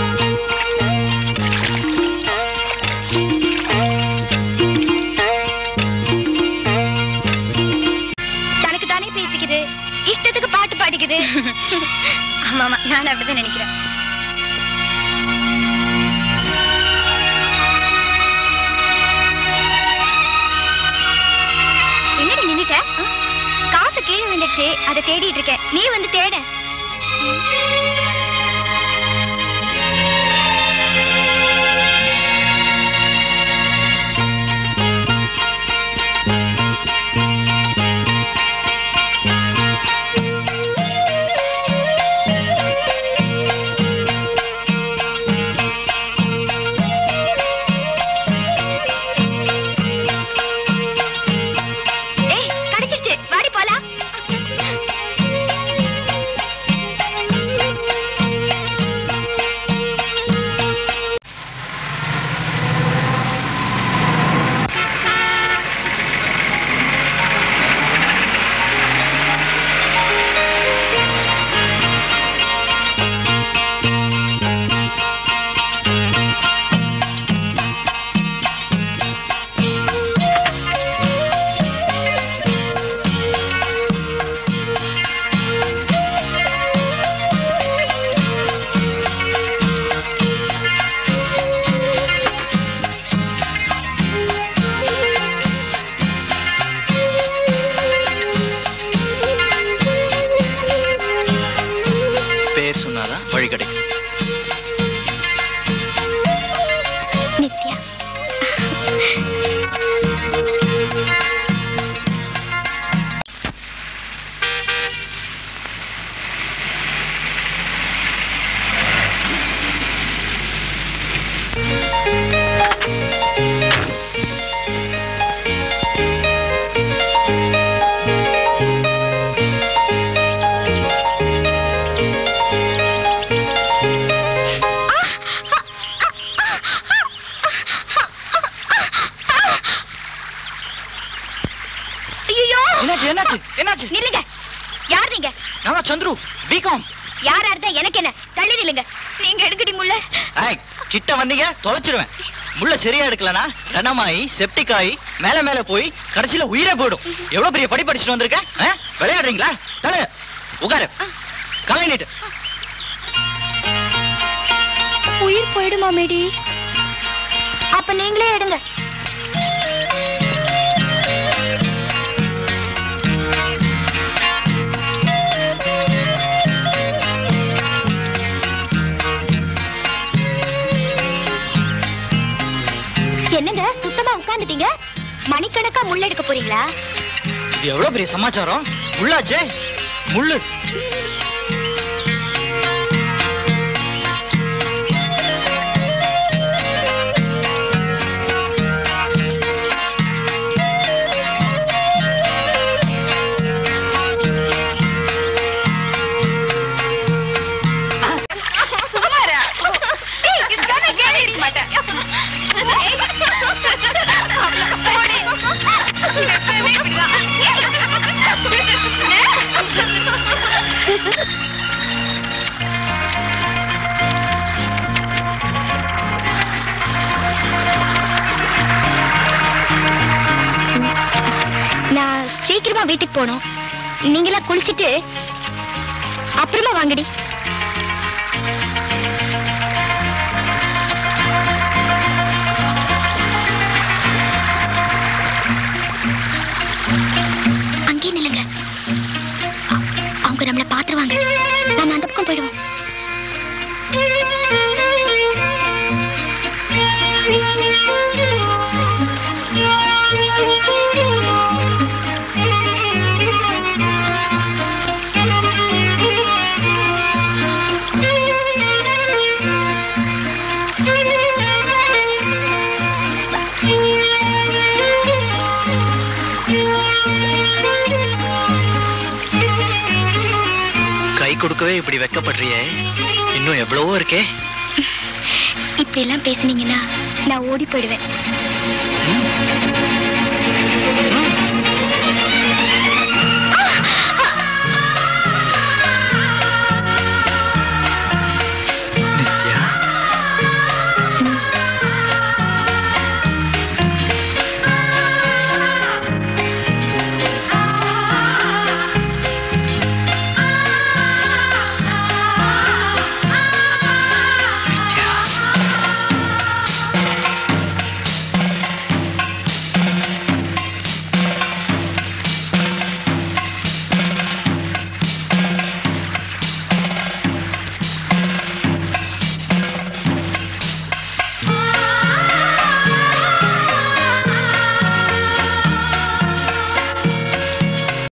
தனக்கு தானே பேசிக்குது இஷ்டத்துக்கு பாட்டு பாடிக்குது ஆமா ஆமா நான் அப்படிதான் நினைக்கிறேன் என்னடி நின்னுட்ட காசு கீழே விழுந்துருச்சு அதை தேடிட்டு இருக்கேன் நீ வந்து தேட ஏய் கிடைச்சிருச்சு வாடி போலாம் பேர் சொன்னாதான் வழி கிடைக்கும் நித்யா ஐயோ என்னாச்சு என்னாச்சு என்னாச்சு நில்லுங்க யார் நீங்க நான் சந்துரு பிகாம் யாரா இருந்தா எனக்கு என்ன தள்ளி நில்லுங்க நீங்க எடுக்கடி முள்ள ஏய் கிட்ட வந்தீங்க தொலைச்சிருவேன் முள்ள சரியா எடுக்கலனா ரணமாயி செப்டிக் ஆகி மேல மேல போய் கடைசியில உயிரே போயிடும் எவ்வளவு பெரிய படி படிச்சுட்டு வந்திருக்க ஆ? விளையாடுறீங்களா தடு உட்காரு காலை நீட்டு உயிர் போயிடுமா மேடி அப்ப நீங்களே எடுங்க என்னங்க சுத்தமா உட்கார்ந்துட்டீங்க மணிக்கணக்கா முள்ள எடுக்க போறீங்களா இது எவ்வளவு பெரிய சமாச்சாரம் முள்ளாச்சே முள்ளு நான் சீக்கிரமா வீட்டுக்கு போகணும் நீங்களாம் குளிச்சிட்டு அப்புறமா வாங்கடி அங்கே நில்லுங்க அ- அவங்க நம்மள பாத்துருவாங்க நாம அந்த பக்கம் போயிடுவோம் கை கொடுக்கவே இப்படி வெக்கப்படுறியே இன்னும் எவ்வளவோ இருக்கே இப்படி எல்லாம் பேசுனீங்கன்னா நான் ஓடி போயிடுவேன்